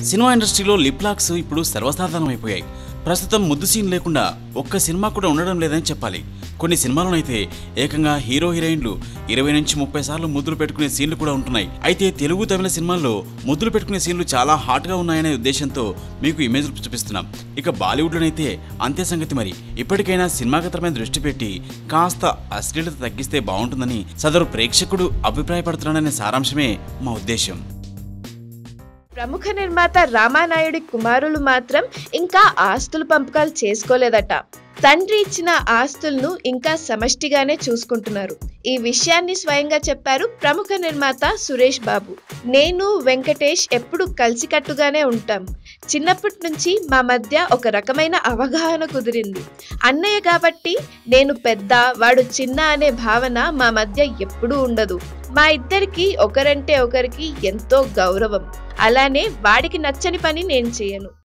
cinema ఇండస్ట్రీలో lip lakhs ఇప్పుడు సర్వసాధారణమైపోయాయి ప్రస్తుతం ముద్దు సీన్ లేకుండా ఒక్క సినిమా కూడా ఉండడం లేదని చెప్పాలి కొన్ని సినిమాలోనైతే ఏకంగా హీరో హీరోయిన్లు ఇరవై నుంచి ముప్పై సార్లు ముద్దులు పెట్టుకునే సీన్లు కూడా ఉంటున్నాయి అయితే తెలుగు తమిళ సినిమాల్లో ముద్దులు పెట్టుకునే సీన్లు చాలా హాట్గా ఉన్నాయనే ఉద్దేశంతో మీకు ఇమేజ్లు చూపిస్తున్నాం ఇక బాలీవుడ్లోనైతే అంతే సంగతి మరి ఇప్పటికైనా సినిమాగతమైన దృష్టి పెట్టి కాస్త అశ్లీలత తగ్గిస్తే బాగుంటుందని సదరు ప్రేక్షకుడు అభిప్రాయపడుతున్నాడనే సారాంశమే మా ఉద్దేశం ప్రముఖ నిర్మాత రామానాయుడి కుమారులు మాత్రం ఇంకా ఆస్తుల పంపకాలు చేసుకోలేదట తండ్రి ఇచ్చిన ఆస్తులను ఇంకా సమష్టిగానే చూసుకుంటున్నారు ఈ విషయాన్ని స్వయంగా చెప్పారు ప్రముఖ నిర్మాత సురేష్ బాబు నేను వెంకటేష్ ఎప్పుడు కలిసికట్టుగానే ఉంటాం చిన్నప్పటి నుంచి మా మధ్య ఒక రకమైన అవగాహన కుదిరింది అన్నయ్య కాబట్టి నేను పెద్ద వాడు చిన్న అనే భావన మా మధ్య ఎప్పుడూ ఉండదు మా ఇద్దరికి ఒకరంటే ఒకరికి ఎంతో గౌరవం అలానే వాడికి నచ్చని పని నేను చేయను